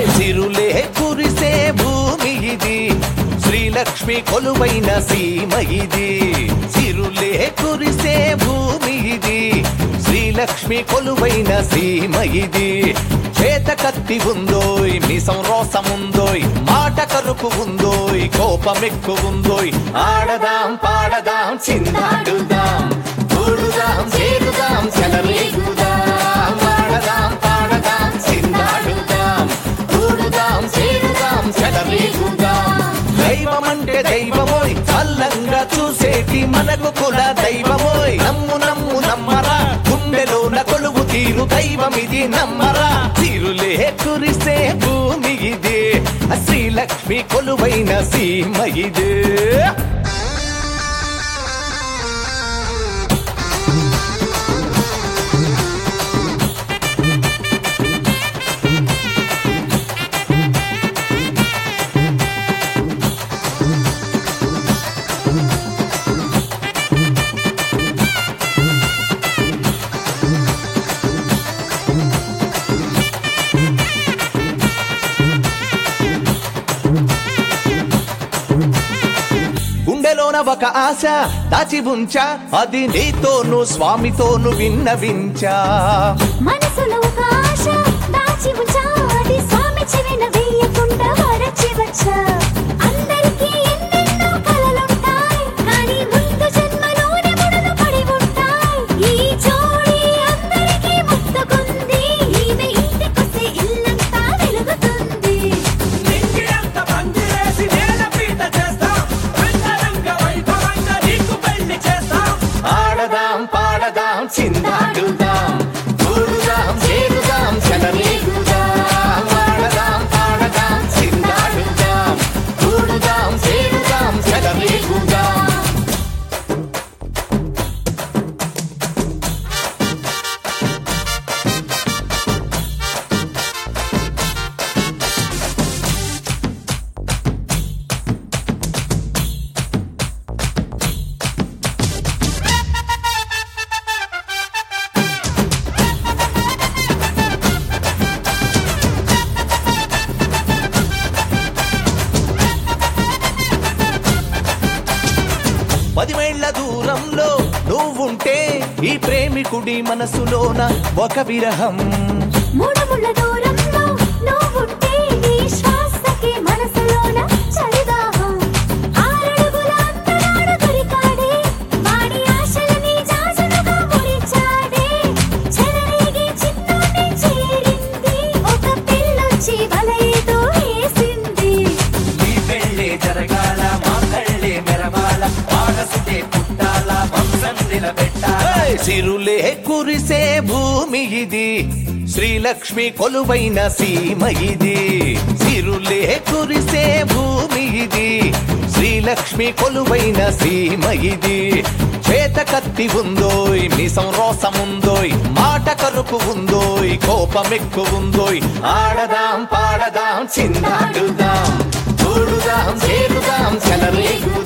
సిరులే కురిసే భూమి ఇది శ్రీలక్ష్మి కొలువైన సీమ ఇది సిరులే కురిసే భూమి ఇది శ్రీలక్ష్మి కొలువైన సీమ ఇది చేత కత్తి ఉందోయ్ మిసం రోసముందోయ్ మాట కరుపు ఉందోయ్ కోపమెక్కు ఉందోయ్ ఆడదాం పాడదాం చిందాడుదాం కూడుదాం చేరుదాం చెలరేగుదాం ఆడదాం పాడదాం చిందాడుదాం కూడుదాం చేరుదాం చెలరేగుదాం దైవం అంటే దైవమోయ్ చల్లంగా చూసేటి మనకు కూడా దైవమోయ్ నమ్ము నమ్ము నమ్మరా గుండెలోన కొలువు తీరు దైవం ఇది నమ్మరా తీరులే కురిసే భూమి ఇది శ్రీలక్ష్మి కొలువైన సీమ ఇది గుండెలోన ఒక ఆశ దాచి ఉంచా అది నీతోను స్వామితోను విన్నవించా మనసులో ఒక ఆశ దాచి ఉంచా అది స్వామి చెవిన వేయకుండా వరచి వచ్చా అందరికీ ఎన్నెన్నో కలలుంటాయి కానీ ముందు జన్మలోనే ముడులు పడి ఉంటాయి ఈ జోడి అందరికీ ముక్తకుంది ఈమె ఇంటికొస్తే ఇల్లంతా వెలుగుతుంది నింగిరంత పందిరేసి నేలపీట చేస్తాం అంగరంగ వైభవంగా నీకు పెళ్లి చేస్తాం ఆడదాం పాడదాం చిందాడుదాం కూడుదాం చేరుదాం చెలరేగుదాం ఆడదాం పాడదాం చిందాడుదాం కూడుదాం చేరుదాం చెలరేగుదాం పదివేళ్ల దూరంలో నువ్వుంటే ఈ ప్రేమికుడి మనసులోన ఒక విరహం మూడు ముళ్ళ దూరంలో నువ్వుంటే నీ శ్వాసకి మనసులోన చలిదాహం ఆరడుగుల అంతరాడు దొరికాడే వాడి ఆశలని జాజులుగా ముడిచాడే చెలరేగి చిన్నోడి చేరింది ఒక పిల్లొచ్చి వలయతో వేసింది ఈ పెళ్ళే జరగాల మా కళ్ళే మెరవాల ఆడసుతే పుట్టాల వంశం నిలబెట్టాల ఏయ్! సిరులే కురిసే భూమి ఇది శ్రీలక్ష్మి కొలువైన సీమ ఇది సిరులే కురిసే భూమి ఇది శ్రీలక్ష్మి కొలువైన సీమ ఇది చేత కత్తి ఉందోయ్ మిసం రోసముందోయ్ మాట కరుపు ఉందోయ్ కోపమెక్కు ఉందోయ్ ఆడదాం పాడదాం చిందాడుదాం చూడుదాం చేరుదాం చెలరేగుదాం